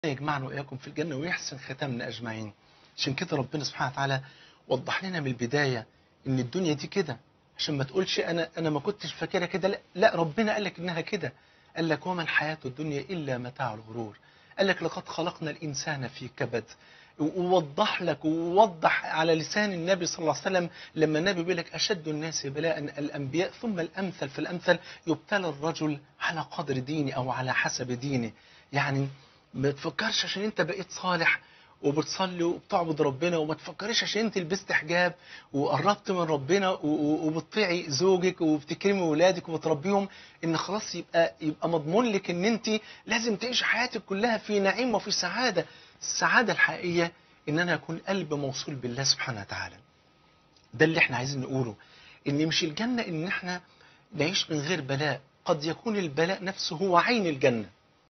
يجمعنا وإياكم في الجنة ويحسن ختامنا أجمعين عشان كده ربنا سبحانه وتعالى وضح لنا من البداية إن الدنيا دي كده عشان ما تقولش أنا أنا ما كنتش فاكرها كده لا, لا ربنا قال لك إنها كده قال لك وما الحياة الدنيا إلا متاع الغرور قال لك لقد خلقنا الإنسان في كبد ووضح لك ووضح على لسان النبي صلى الله عليه وسلم لما النبي بيقول لك أشد الناس بلاء الأنبياء ثم الأمثل فالأمثل يبتلى الرجل على قدر دينه أو على حسب دينه يعني ما تفكرش عشان انت بقيت صالح وبتصلي وبتعبد ربنا وما تفكريش عشان انت لبست حجاب وقربت من ربنا و- و- وبتطيعي زوجك وبتكرمي ولادك وبتربيهم ان خلاص يبقى يبقى مضمون لك ان انت لازم تعيشي حياتك كلها في نعيم وفي سعاده السعاده الحقيقيه ان انا اكون قلب موصول بالله سبحانه وتعالى ده اللي احنا عايزين نقوله ان مش الجنه ان احنا نعيش من غير بلاء قد يكون البلاء نفسه هو عين الجنه